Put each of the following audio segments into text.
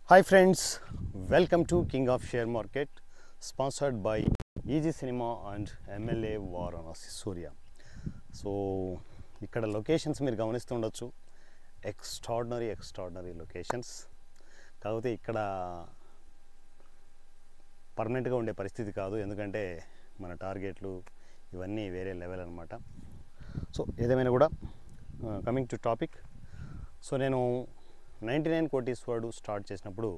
Hi friends welcome to king of share market sponsored by easy cinema and MLA Varanasi Surya so ఇక్కడ locations మీరు గమనిస్తుండొచ్చు extraordinary extraordinary locations కాకపోతే ఇక్కడ పర్మనెంట్గా ఉండే పరిస్థితి కాదు ఎందుకంటే మన టార్గెట్లు ఇవన్నీ వేరే లెవెల్ అనమాట సో ఏదేమైనా కూడా కమింగ్ టు టాపిక్ సో నేను ninety nine quotes word start చేసినప్పుడు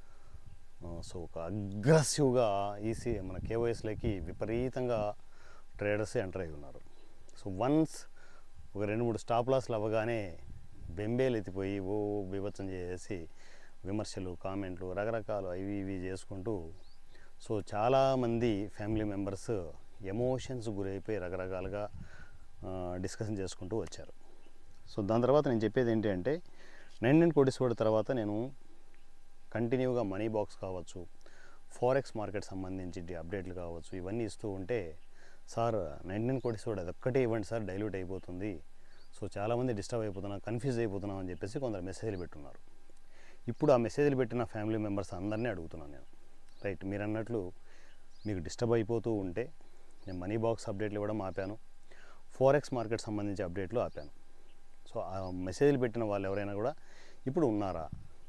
సో ఒక అగ్రెసివ్గా ఈసీ మన కేవైఎస్లోకి విపరీతంగా ట్రేడర్స్ ఎంటర్ అయి ఉన్నారు సో వన్స్ ఒక రెండు మూడు స్టాప్ లాస్లు అవ్వగానే బెంబేలు ఎత్తిపోయి ఓ బీభత్సం చేసేసి విమర్శలు కామెంట్లు రకరకాలు అవి ఇవి చేసుకుంటూ సో చాలామంది ఫ్యామిలీ మెంబర్స్ ఎమోషన్స్ గురైపోయి రకరకాలుగా డిస్కషన్ చేసుకుంటూ వచ్చారు సో దాని తర్వాత నేను చెప్పేది ఏంటి అంటే నైన్ నైన్ కోటీస్ కూడా తర్వాత నేను కంటిన్యూగా మనీ బాక్స్ కావచ్చు ఫారెక్స్ మార్కెట్ సంబంధించి అప్డేట్లు కావచ్చు ఇవన్నీ ఇస్తూ ఉంటే సార్ నైన్ నైన్ కోటీస్ కూడా అదొక్కటే ఇవ్వండి సార్ డైల్యూట్ అయిపోతుంది సో చాలామంది డిస్టర్బ్ అయిపోతున్నాం కన్ఫ్యూజ్ అయిపోతున్నాం అని చెప్పేసి కొందరు మెసేజ్లు పెట్టున్నారు ఇప్పుడు ఆ మెసేజ్లు పెట్టిన ఫ్యామిలీ మెంబర్స్ అందరినీ అడుగుతున్నాను నేను రైట్ మీరు అన్నట్లు మీకు డిస్టర్బ్ అయిపోతూ ఉంటే నేను మనీ బాక్స్ అప్డేట్లు ఇవ్వడం ఆపాను ఫోరెక్స్ మార్కెట్ సంబంధించి అప్డేట్లు ఆపాను సో ఆ మెసేజ్లు పెట్టిన వాళ్ళు ఎవరైనా కూడా ఇప్పుడు ఉన్నారా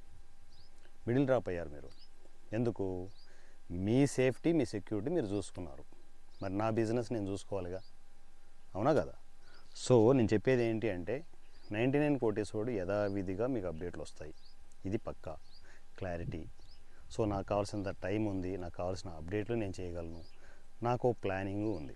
మిడిల్ డ్రాప్ అయ్యారు మీరు ఎందుకు మీ సేఫ్టీ మీ సెక్యూరిటీ మీరు చూసుకున్నారు మరి నా బిజినెస్ నేను చూసుకోవాలిగా అవునా కదా సో నేను చెప్పేది ఏంటి అంటే నైంటీ నైన్ కోటీస్ వాడు యథావిధిగా మీకు అప్డేట్లు వస్తాయి ఇది పక్కా క్లారిటీ సో నాకు కావాల్సినంత టైం ఉంది నాకు కావాల్సిన అప్డేట్లు నేను చేయగలను నాకు ప్లానింగ్ ఉంది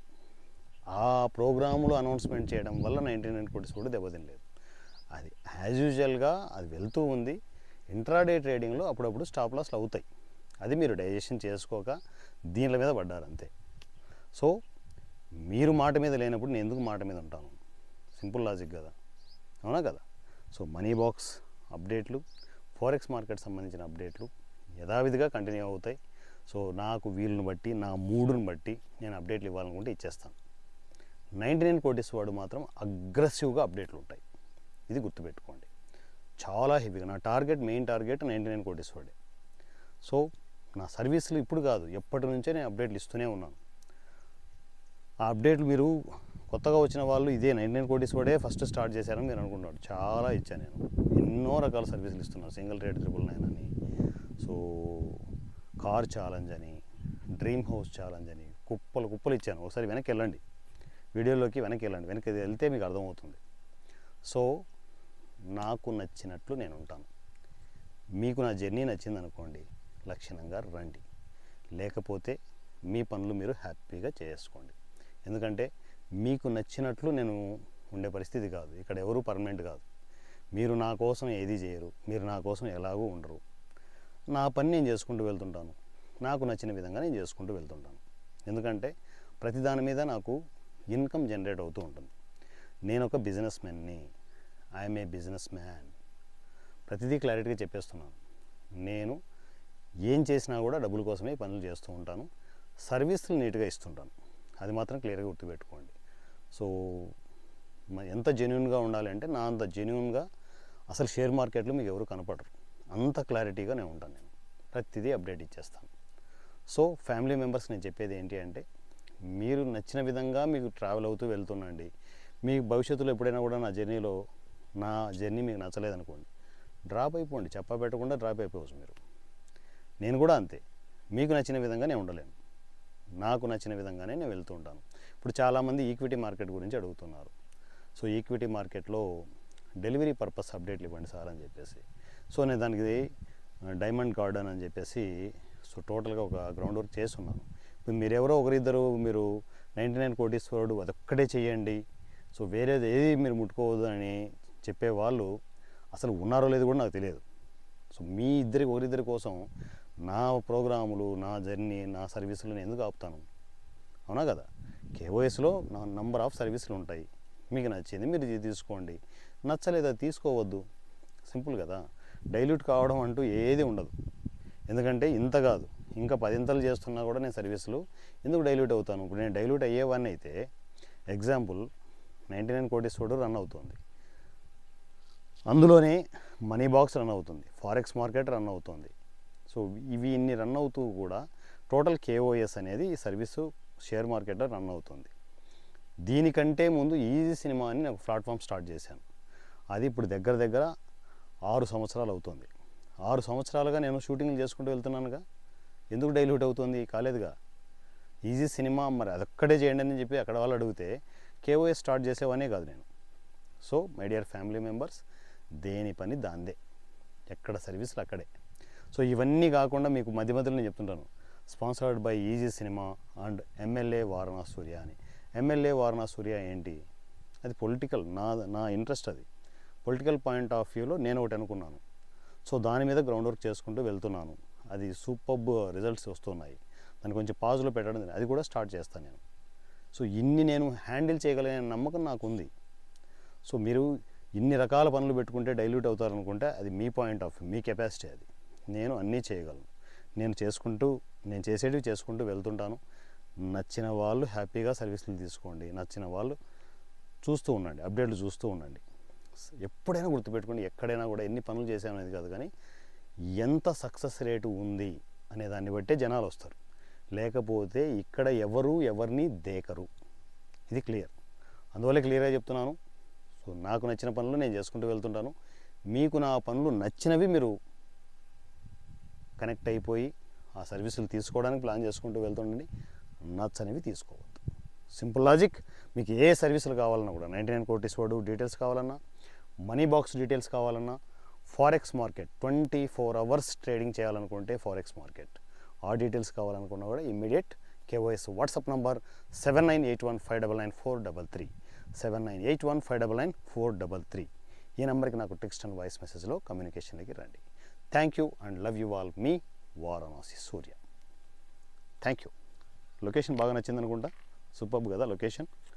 ఆ ప్రోగ్రాములు అనౌన్స్మెంట్ చేయడం వల్ల నైంటీ నైన్ కోటీస్ కూడా దెబ్బతినలేదు అది యాజ్ యూజువల్గా అది వెళ్తూ ఉంది ఇంట్రాడే ట్రేడింగ్లో అప్పుడప్పుడు స్టాప్ లాస్లు అవుతాయి అది మీరు డైజెషన్ చేసుకోక దీనిల మీద పడ్డారు అంతే సో మీరు మాట మీద లేనప్పుడు నేను ఎందుకు మాట మీద ఉంటాను సింపుల్ లాజిక్ కదా అవునా కదా సో మనీ బాక్స్ అప్డేట్లు ఫారెక్స్ మార్కెట్ సంబంధించిన అప్డేట్లు యథావిధిగా కంటిన్యూ అవుతాయి సో నాకు వీలుని బట్టి నా మూడుని బట్టి నేను అప్డేట్లు ఇవ్వాలనుకుంటే ఇచ్చేస్తాను నైంటీ నైన్ కోటీస్ వాడు మాత్రం అగ్రెసివ్గా అప్డేట్లు ఉంటాయి ఇది గుర్తుపెట్టుకోండి చాలా హెవీగా నా target main target ninety nine quotes వాడే సో నా సర్వీసులు ఇప్పుడు కాదు ఎప్పటి నుంచే నేను అప్డేట్లు ఇస్తూనే ఉన్నాను ఆ అప్డేట్లు మీరు కొత్తగా వచ్చిన వాళ్ళు ఇదే నైన్ నైన్ కోటీస్ వాడే ఫస్ట్ స్టార్ట్ చేశారని మీరు అనుకుంటున్నారు చాలా ఇచ్చాను నేను ఎన్నో రకాల సర్వీసులు ఇస్తున్నాను సింగిల్ రేట్ ట్రిపుల్ నైన్ అని సో కార్ ఛాలెంజ్ అని డ్రీమ్ హౌస్ ఛాలెంజ్ అని కుప్పలు కుప్పలు ఇచ్చాను ఒకసారి వెనక్కి వెళ్ళండి వీడియోలోకి వెనక్కి వెళ్ళండి వెనక్కి వెళ్తే మీకు అర్థమవుతుంది సో నాకు నచ్చినట్లు నేను ఉంటాను మీకు నా జర్నీ నచ్చింది అనుకోండి లక్షణంగా రండి లేకపోతే మీ పనులు మీరు హ్యాపీగా చేసుకోండి ఎందుకంటే మీకు నచ్చినట్లు నేను ఉండే పరిస్థితి కాదు ఇక్కడ ఎవరు పర్మనెంట్ కాదు మీరు నా కోసం ఏది చేయరు మీరు నా కోసం ఎలాగూ ఉండరు నా పని నేను చేసుకుంటూ వెళ్తుంటాను నాకు నచ్చిన విధంగా నేను చేసుకుంటూ వెళ్తుంటాను ఎందుకంటే ప్రతి దాని మీద నాకు ఇన్కమ్ జనరేట్ అవుతూ ఉంటుంది నేను ఒక బిజినెస్ మ్యాన్ని ఐఎమ్ ఏ బిజినెస్ మ్యాన్ ప్రతిదీ క్లారిటీగా చెప్పేస్తున్నాను నేను ఏం చేసినా కూడా డబ్బుల కోసమే పనులు చేస్తూ ఉంటాను సర్వీసులు నీట్గా ఇస్తుంటాను అది మాత్రం క్లియర్గా గుర్తుపెట్టుకోండి సో మ- ఎంత జెన్యున్గా ఉండాలి అంటే నా అంత జెన్యున్గా అసలు షేర్ మార్కెట్లో మీకు ఎవరు కనపడరు అంత క్లారిటీగా నేను ఉంటాను నేను ప్రతిదీ అప్డేట్ ఇచ్చేస్తాను సో ఫ్యామిలీ మెంబర్స్ నేను చెప్పేది ఏంటి అంటే మీరు నచ్చిన విధంగా మీకు ట్రావెల్ అవుతూ వెళ్తుండండి మీ భవిష్యత్తులో ఎప్పుడైనా కూడా నా జర్నీలో నా జర్నీ మీకు నచ్చలేదనుకోండి డ్రాప్ అయిపోండి చెప్పా పెట్టకుండా డ్రాప్ అయిపోవచ్చు మీరు నేను కూడా అంతే మీకు నచ్చిన విధంగా నేను ఉండలేను నాకు నచ్చిన విధంగానే నేను వెళ్తూ ఉంటాను ఇప్పుడు చాలామంది ఈక్విటీ మార్కెట్ గురించి అడుగుతున్నారు సో ఈక్విటీ మార్కెట్లో డెలివరీ పర్పస్ అప్డేట్లు ఇవ్వండి సార్ అని చెప్పేసి సో నేను దానికి డైమండ్ గార్డెన్ అని చెప్పేసి సో టోటల్గా ఒక గ్రౌండ్ వర్క్ చేస్తున్నాను ఇప్పుడు మీరు ఎవరో ఒకరిద్దరు మీరు నైంటీ నైన్ కోటీస్ వాడు అదొక్కటే చేయండి సో వేరేది ఏది మీరు ముట్టుకోవద్దు అని చెప్పే వాళ్ళు అసలు ఉన్నారో లేదో కూడా నాకు తెలియదు సో మీ ఇద్దరి ఒకరిద్దరి కోసం నా ప్రోగ్రాములు నా జర్నీ నా సర్వీసులు నేను ఎందుకు ఆపుతాను అవునా కదా కేఓఎస్లో నా నంబర్ ఆఫ్ సర్వీసులు ఉంటాయి మీకు నచ్చింది మీరు ఇది తీసుకోండి నచ్చలేదా తీసుకోవద్దు సింపుల్ కదా డైల్యూట్ కావడం అంటూ ఏది ఉండదు ఎందుకంటే ఇంత కాదు ఇంకా పదింతలు చేస్తున్నా కూడా నేను సర్వీసులు ఎందుకు డైల్యూట్ అవుతాను ఇప్పుడు నేను డైల్యూట్ అయ్యేవాడిని అయితే ఎగ్జాంపుల్ నైంటీ నైన్ కోటీస్ తోడు రన్ అవుతుంది అందులోనే మనీ బాక్స్ రన్ అవుతుంది ఫారెక్స్ మార్కెట్ రన్ అవుతుంది సో ఇవి ఇన్ని రన్ అవుతూ కూడా టోటల్ కేఓఎస్ అనేది ఈ సర్వీసు షేర్ మార్కెట్లో రన్ అవుతుంది దీనికంటే ముందు ఈజీ సినిమా అని నేను ప్లాట్ఫామ్ స్టార్ట్ చేశాను అది ఇప్పుడు దగ్గర దగ్గర ఆరు సంవత్సరాలు అవుతుంది ఆరు సంవత్సరాలుగా నేను షూటింగ్లు చేసుకుంటూ వెళ్తున్నానుగా ఎందుకు డైల్యూట్ అవుతుంది కాలేదుగా ఈజీ సినిమా మరి అదొక్కడే చేయండి అని చెప్పి అక్కడ వాళ్ళు అడిగితే కేఓఎస్ స్టార్ట్ చేసేవనే కాదు నేను so my dear family members దేని పని దాందే ఎక్కడ సర్వీసులు అక్కడే సో ఇవన్నీ కాకుండా మీకు మధ్య మధ్యలో నేను చెప్తుంటాను sponsored by easy cinema and MLA వారణా సూర్య అని ఎమ్మెల్యే వారణా సూర్య ఏంటి అది పొలిటికల్ నా నా ఇంట్రెస్ట్ అది పొలిటికల్ పాయింట్ ఆఫ్ వ్యూలో నేను ఒకటి అనుకున్నాను సో దాని మీద గ్రౌండ్ వర్క్ చేసుకుంటూ వెళ్తున్నాను అది సూపర్బ్ రిజల్ట్స్ వస్తున్నాయి దాన్ని కొంచెం పాజ్లో పెట్టడం జరిగింది. అది కూడా స్టార్ట్ చేస్తాను నేను సో ఇన్ని నేను హ్యాండిల్ చేయగలిగిన నమ్మకం నాకు ఉంది సో మీరు ఇన్ని రకాల పనులు పెట్టుకుంటే డైల్యూట్ అవుతారనుకుంటే అది మీ పాయింట్ ఆఫ్ వ్యూ మీ కెపాసిటీ అది నేను అన్నీ చేయగలను నేను చేసుకుంటూ నేను చేసేటివి చేసుకుంటూ వెళ్తుంటాను నచ్చిన వాళ్ళు హ్యాపీగా సర్వీసులు తీసుకోండి నచ్చిన వాళ్ళు చూస్తూ ఉండండి అప్డేట్లు చూస్తూ ఉండండి ఎప్పుడైనా గుర్తుపెట్టుకోండి ఎక్కడైనా కూడా ఎన్ని పనులు చేసామనేది కాదు కానీ ఎంత సక్సెస్ రేటు ఉంది అనే దాన్ని బట్టే జనాలు వస్తారు లేకపోతే ఇక్కడ ఎవరు ఎవరిని దేకరు ఇది క్లియర్ అందువల్ల క్లియర్గా చెప్తున్నాను సో నాకు నచ్చిన పనులు నేను చేసుకుంటూ వెళ్తుంటాను మీకు నా పనులు నచ్చినవి మీరు కనెక్ట్ అయిపోయి ఆ సర్వీసులు తీసుకోవడానికి ప్లాన్ చేసుకుంటూ వెళ్తుండండి నచ్చనివి తీసుకోవద్దు సింపుల్ లాజిక్ మీకు ఏ సర్వీసులు కావాలన్నా కూడా నైంటీ నైన్ కోటీస్ వాడు డీటెయిల్స్ కావాలన్నా మనీ బాక్స్ డీటెయిల్స్ కావాలన్నా forex market twenty four hours trading చేయాలనుకుంటే ఫారెక్స్ మార్కెట్ ఆ డీటెయిల్స్ కావాలనుకున్నా కూడా immediate KYS WhatsApp number seven nine eight one five double nine four double three seven nine eight one five double nine four double three ఈ నెంబర్కి నాకు text and voice మెసేజ్లో కమ్యూనికేషన్కి రండి thank you and love you all మీ Varanasi Surya thank you location బాగా నచ్చింది అనుకుంటా సూపర్ కదా లొకేషన్